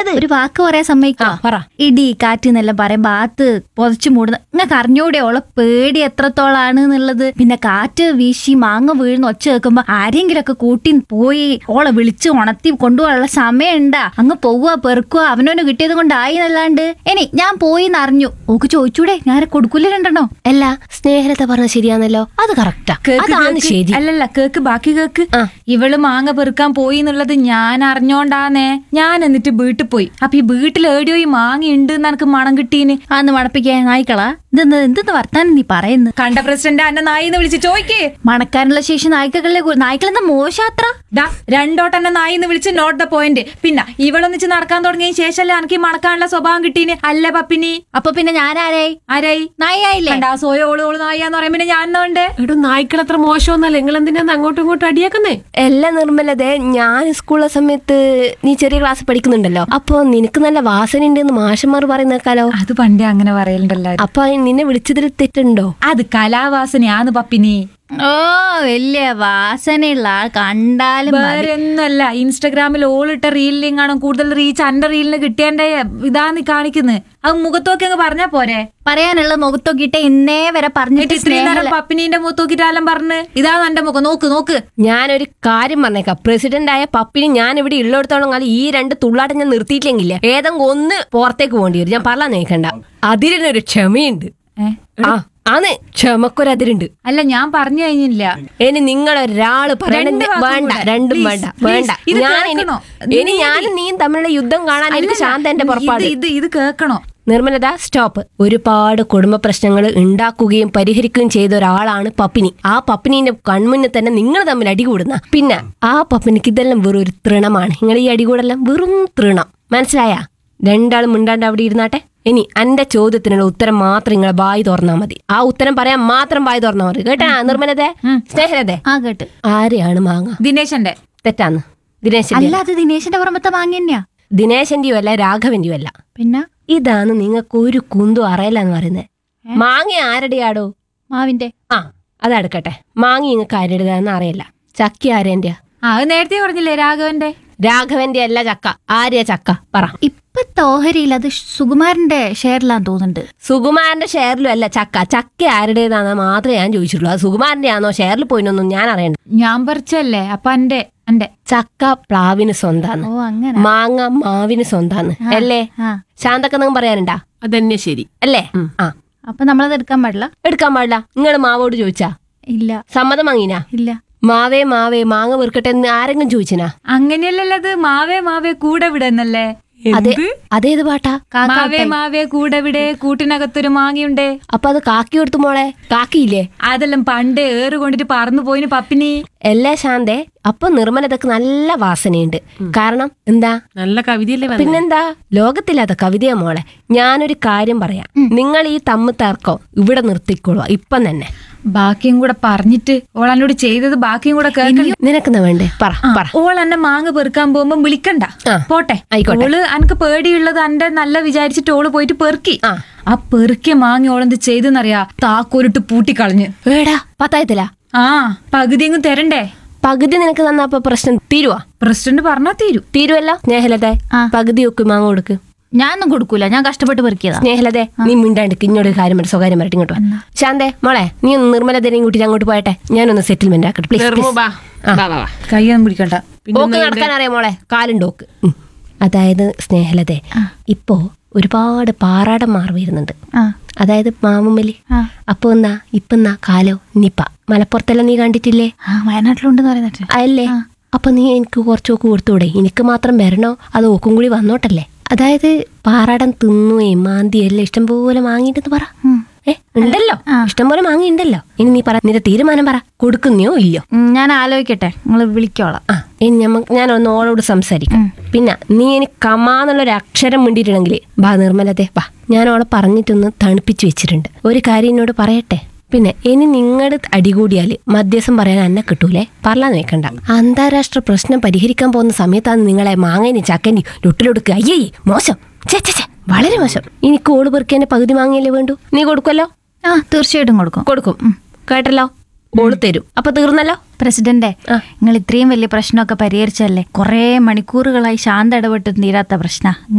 പറഞ്ഞത് ഒരു വാക്ക് പറയാൻ സമ്മതിക്കോ ആ, പറ. ഇടി കാറ്റ് എന്നെല്ലാം പറയുമ്പോ ആത്ത് പൊതച്ചു മൂടുന്ന നിങ്ങൾക്ക് അറിഞ്ഞൂടെ ഓളെ പേടി എത്രത്തോളാണ് എന്നുള്ളത് പിന്നെ കാറ്റ് വീശി മാങ്ങ വീഴുന്ന ഒച്ച കേൾക്കുമ്പോ ആരെങ്കിലും ഒക്കെ കൂട്ടി പോയി ഓളെ വിളിച്ച് ഉണർത്തി കൊണ്ടുപോകാനുള്ള സമയം ഉണ്ടാ അങ്ങ് പോവുക പെറുക്കുക അവനവന് കിട്ടിയത് കൊണ്ടായി എന്നല്ലാണ്ട് ഇനി ഞാൻ പോയി എന്നറിഞ്ഞു ഓക്ക് ചോദിച്ചൂടെ ഞാൻ കൊടുക്കൂല രണ്ടെണ്ണോ അല്ല സ്നേഹലത പറഞ്ഞ ശരിയാണല്ലോ അത് കറക്റ്റാ കേക്ക് അതാണ് കേക്ക്. ശരി അല്ലല്ല കേക്ക് ബാക്കി കേക്ക് ആ. ഇവള് മാങ്ങ പെറുക്കാൻ പോയി എന്നുള്ളത് ഞാൻ അറിഞ്ഞോണ്ടാന്നേ ഞാൻ എന്നിട്ട് വീട്ടിൽ പോയി അപ്പൊ ഈ വീട്ടിൽ ഏടിയോ ഈ മാങ്ങ ഉണ്ട് എന്ന് എനിക്ക് മണം കിട്ടീന് ആന്ന് മണപ്പിക്കാൻ നായ്ക്കളാ ഇതെന്ത് എന്തെന്ന് വർത്താനം നീ പറയുന്നു കണ്ട പ്രസിഡന്റ് അന്നെ നായിന്ന് വിളിച്ച് ചോയ്ക്കേ മണക്കാനുള്ള ശേഷി നായ്ക്കളിലെ നായ്ക്കളെന്താ മോശാത്ര ദാ രണ്ടോട്ടെന്നെ നായിന്ന് വിളിച്ച് നോട്ട് ദ പോയിന്റ് പിന്നെ ഇവളൊന്നിച്ച് നടക്കാൻ തുടങ്ങിയ ശേഷല്ലേ എനിക്ക് ഈ മണക്കാനുള്ള സ്വഭാവം കിട്ടീന് അല്ല പപ്പിനി അപ്പൊ പിന്നെ ഞാനാരായി ആരായി നായായില്ലേ കണ്ടാ സോയ ഓള് ഓള് നായിന്ന് പറയുമ്പോ പിന്നെ ഞാൻ എന്നുണ്ട് എടോ നായ്ക്കൾ അത്ര മോശമൊന്നല്ല നിങ്ങൾ എന്തിനാ അങ്ങോട്ടും ഇങ്ങോട്ടും അടിയാക്കുന്നേ എല്ലാ നിർമ്മലതെ ഞാൻ സ്കൂളിലെ സമയത്ത് നീ ചെറിയ ക്ലാസ് പഠിക്കുന്നുണ്ടല്ലോ അപ്പൊ നിനക്ക് നല്ല വാസന ഉണ്ടെന്ന് മാഷന്മാർ പറയുന്നേക്കാലോ അത് പണ്ടേ അങ്ങനെ പറയലുണ്ടല്ലോ അപ്പൊ നിന്നെ വിളിച്ചതിൽ തെറ്റുണ്ടോ അത് കലാവാസനയാന്ന് പപ്പിനി ഓ വലിയ വാസനയുള്ള ആൾ കണ്ടാലും മതി. വേറെ ഒന്നുമല്ല ഇൻസ്റ്റഗ്രാമിൽ ഓളിട്ട റീലിലും കാണും കൂടുതൽ റീച്ച് അന്റെ റീലിന് കിട്ടിയന്റെ ഇതാന്ന് കാണിക്കുന്നത് അത് മുഖത്തൊക്കെ അങ്ങ് പറഞ്ഞാ പോരെ പറയാനുള്ള മുഖത്തൊക്കിട്ട് ഇന്നേ വരെ എന്നിട്ട് പറഞ്ഞിട്ട് ഇത്രയും നേരം സ്നേഹല- പപ്പിനീന്റെ മുഖത്തോക്കിട്ടാലും പറഞ്ഞ് ഇതാണ് എന്റെ മുഖം നോക്ക് നോക്ക് ഞാനൊരു കാര്യം പറഞ്ഞേക്കാം പ്രസിഡന്റ് ആയ പപ്പിന് ഞാൻ ഇവിടെ ഉള്ളിടത്തോളം കാലം ഈ രണ്ട് തുള്ളാട്ടം ഞാൻ നിർത്തിയിട്ടില്ലെങ്കിൽ ഏതെങ്കിലും ഒന്ന് പുറത്തേക്ക് പോകേണ്ടി വരും ഞാൻ പറഞ്ഞാൽ നോക്കണ്ട അതിനൊരു ക്ഷമയുണ്ട് ഏ? ആ ആന്ന് ക്ഷമക്കൊരതിരുണ്ട് അല്ല ഞാൻ പറഞ്ഞു കഴിഞ്ഞില്ല ഇനി നിങ്ങളൊരാള് പറയണ രണ്ട് വാക്കും വേണ്ട കൂടെ. രണ്ടും Please, വേണ്ട please. വേണ്ട ഇത് ഞാൻ ഇനി കേൾക്കണോ? ഇനി നീ- ഞാനും നീയും തമ്മിലുള്ള യുദ്ധം കാണാൻ എനിക്ക് അല്ലല്ല, ശാന്തന്റെ പുറപ്പാട് ഇത് ഇത് ഇത് കേക്കണോ നിർമ്മലത സ്റ്റോപ്പ് ഒരുപാട് കുടുംബ പ്രശ്നങ്ങൾ ഉണ്ടാക്കുകയും പരിഹരിക്കുകയും ചെയ്ത ഒരാളാണ് പപ്പിനി ആ പപ്പിനിന്റെ കൺമുന്നിൽ തന്നെ നിങ്ങൾ തമ്മിൽ അടികൂടുന്ന പിന്നെ ആ പപ്പിനിക്ക് ഇതെല്ലാം വെറും ഒരു തൃണമാണ് നിങ്ങൾ ഈ അടികൂടെല്ലാം വെറും തൃണം മനസ്സിലായ രണ്ടാളും മിണ്ടാണ്ട് അവിടെ ഇരുന്നാട്ടെ ഇനി എന്റെ ചോദ്യത്തിനുള്ള ഉത്തരം മാത്രം നിങ്ങളെ വായി തുറന്നാ മതി ആ ഉത്തരം പറയാൻ മാത്രം വായി തുറന്നാ മതി കേട്ടാ നിർമ്മലതെ സ്നേഹലതെ ആ കേട്ട് ആരെയാണ് മാങ്ങ ദിനേശന്റെ തെറ്റാന്ന് ദിനേശന്റെ അല്ല അത് ദിനേശന്റെ പുറമത്തെ വാങ്ങി തന്നെയാ ദിനേശന്റെയോ അല്ല രാഘവന്റെയോ അല്ല പിന്നെ ഇതാണ് നിങ്ങൾക്ക് ഒരു കുന്തും അറിയില്ലെന്ന് പറയുന്നത് മാങ്ങ ആരുടെയാടോ മാവിന്റെ ആ അതെടുക്കട്ടെ മാങ്ങ നിങ്ങൾക്ക് ആരുടേതാന്ന് അറിയില്ല ചക്ക ആരേന്റെയാ ആ അത് നേരത്തെ പറഞ്ഞില്ലേ രാഘവന്റെ രാഘവന്റെ അല്ല ചക്ക ആരെയാ ചക്ക പറ ഇപ്പത്തെ ഓഹരിയിൽ അത് സുകുമാരന്റെ ഷെയറിലാന്ന് തോന്നുന്നുണ്ട് സുകുമാരന്റെ ഷെയറിലും അല്ല ചക്ക ചക്ക ആരുടേതാന്ന് മാത്രമേ ഞാൻ ചോദിച്ചിട്ടുള്ളൂ അത് സുകുമാരന്റെ ആണോ ഷെയറിൽ പോയിനൊന്നും ഞാൻ അറിയണ്ട ഞാൻ പറിച്ചല്ലേ അപ്പൊ എന്റെ എന്റെ ചക്ക പ്ലാവിന് സ്വന്താന്ന് ഓ അങ്ങനെ മാങ്ങ മാവിന് സ്വന്താന്ന് അല്ലേ ആ ശാന്തക്ക നിങ്ങൾ പറയാനുണ്ടാ അതന്നെ ശരി അല്ലേ ആ അപ്പൊ നമ്മളത് എടുക്കാൻ പാടില്ല എടുക്കാൻ പാടില്ല നിങ്ങൾ മാവോട് ചോദിച്ചാ ഇല്ല സമ്മതം വാങ്ങിനാ ഇല്ല മാവേ മാവേ മാങ്ങ വീർക്കട്ടെ എന്ന് ആരെങ്കിലും ചോദിച്ചിനാ അങ്ങനെയല്ലല്ലോ അത് മാവേ മാവേ കൂടെ വിടുന്നല്ലേ അതെ അതേത് പാട്ടാ മാവേ മാവേ കൂടെ വിടെ കൂട്ടിനകത്തൊരു മാങ്ങയുണ്ട് അപ്പൊ അത് കാക്കി കൊടുത്തു മോളെ കാക്കിയില്ലേ അതെല്ലാം പണ്ടേ ഏറ് കൊണ്ടിട്ട് പറന്നു പോയിന് പപ്പിനി എല്ലാ ശാന്തേ അപ്പൊ നിർമ്മലതക്ക് നല്ല വാസനയുണ്ട് കാരണം എന്താ നല്ല കവിതയല്ലേ വന്നത് പിന്നെന്താ ലോകത്തില്ലാത്ത കവിതയാ മോളെ ഞാനൊരു കാര്യം പറയാം നിങ്ങൾ ഈ തമ്മ് തർക്കം ഇവിടെ നിർത്തിക്കോളൂ ഇപ്പം തന്നെ ബാക്കിയും കൂടെ പറഞ്ഞിട്ട് ഓൾ എന്നോട് ചെയ്തത് ബാക്കിയും കൂടെ കേൾക്കണ്ട നിനക്കെന്നാ വേണ്ടേ പറ പറ ഓൾ എന്നെ മാങ്ങ പെറുക്കാൻ പോകുമ്പോ വിളിക്കണ്ട ആ. പോട്ടെ ആയിക്കോട്ടെ. ഓള് എനക്ക് പേടിയുള്ളത് എന്റെ നല്ല വിചാരിച്ചിട്ട് ഓള് പോയിട്ട് പെറുക്കി ആ. ആ പെറുക്കിയ മാങ്ങ ഓളെന്ത് ചെയ്തെന്നറിയാ താക്കോലിട്ട് പൂട്ടിക്കളഞ്ഞ് ഏടാ പത്തായത്തിലാ ആ പകുതിയെങ്കിലും തരണ്ടേ പകുതി നിനക്ക് തന്നപ്പോ പ്രശ്നം തീരുവാ പ്രസിഡന്റ് പറഞ്ഞാ തീരും തീരുവല്ലോ സ്നേഹലതെ ആ. പകുതി ഒക്കെ മാങ്ങ കൊടുക്ക് ഞാനൊന്നും കൊടുക്കൂല ഞാൻ കഷ്ടപ്പെട്ട് പെറുക്കിയതാ സ്നേഹലതെ നീ മിണ്ടാണ്ടിക്ക് ഇങ്ങോട്ട് ഒരു കാര്യം പറ സ്വകാര്യം പറയിട്ട് ഇങ്ങോട്ട് വാ. ശാന്തേ മോളെ നീ ഒന്ന് നിർമ്മലതനെയും കൂട്ടി അങ്ങോട്ട് പോയട്ടെ ഞാനൊന്ന് സെറ്റിൽമെന്റ് ആക്കട്ടെ പ്ലീസ് നിർമ്മു ബാ ബാ ബാ ബാ കൈയൊന്നും പിടിക്കണ്ട ഓക്ക് നടക്കാൻ അറിയാം മോളെ കാലുണ്ടോക്ക് ഉം. അതായത് സ്നേഹലതെ ഇപ്പോ ഒരുപാട് പാറാടന്മാർ വരുന്നുണ്ട് ആ അതായത് മാമുമ്മല് ആ. അപ്പൊ എന്നാ ഇപ്പൊ എന്നാ കാലോ നിപ്പ മലപ്പുറത്തെല്ലാം നീ കണ്ടിട്ടില്ലേ ആ വയനാട്ടിലുണ്ടെന്ന് പറയുന്നിട്ട് അല്ലേ അപ്പൊ നീ എനിക്ക് കുറച്ചൊക്കെ കൊടുത്തൂടെ എനിക്ക് മാത്രം വരണോ അത് ഓക്കും കൂടി വന്നോട്ടല്ലേ അതായത് പാറാടൻ തിന്നുകയും മാന്തിയെല്ലാം ഇഷ്ടംപോലെ വാങ്ങിയിട്ടെന്ന് പറ ഏ ഉണ്ടല്ലോ ഇഷ്ടംപോലെ മാങ്ങിയുണ്ടല്ലോ ഇനി നീ പറ നിന്റെ തീരുമാനം പറ കൊടുക്കുന്നയോ ഇല്ലയോ ഉം, ഞാൻ ആലോചിക്കട്ടെ നിങ്ങൾ വിളിക്കോളാം ആ ഇനി ഞമ്മ ഞാൻ ഒന്ന് ഓളോട് സംസാരിക്കാം പിന്നെ നീ എനിക്ക് കമാന്നുള്ളൊരു അക്ഷരം മിണ്ടിയിട്ടുണ്ടെങ്കിൽ ബാ നിർമ്മലതെ ബാ ഞാൻ ഓളെ പറഞ്ഞിട്ടൊന്ന് തണുപ്പിച്ച് വെച്ചിട്ടുണ്ട് ഒരു കാര്യം എന്നോട് പറയട്ടെ പിന്നെ ഇനി നിങ്ങളുടെ അടികൂടിയാൽ മധ്യസ്ഥം പറയാൻ എന്നെ കിട്ടൂലേ പറഞ്ഞാന്ന് വെക്കണ്ട അന്താരാഷ്ട്ര പ്രശ്നം പരിഹരിക്കാൻ പോകുന്ന സമയത്താണ് നിങ്ങളെ മാങ്ങേനി ചക്കനി ലൊട്ടിലൊടുക്കുക അയ്യേ മോശം ഛെ, ഛെ, ഛെ, വളരെ മോശം ഇനി കോട് പെറുക്കിയതിന്റെ പകുതി മാങ്ങയല്ലേ വേണ്ടു നീ കൊടുക്കുമല്ലോ ആ തീർച്ചയായിട്ടും കൊടുക്കും കൊടുക്കും കേട്ടല്ലോ ഓള് തരും അപ്പൊ തീർന്നല്ലോ പ്രസിഡന്റെ നിങ്ങൾ ഇത്രയും വലിയ പ്രശ്നമൊക്കെ പരിഹരിച്ചല്ലേ കുറെ മണിക്കൂറുകളായി ശാന്ത ഇടപെട്ട് തീരാത്ത പ്രശ്ന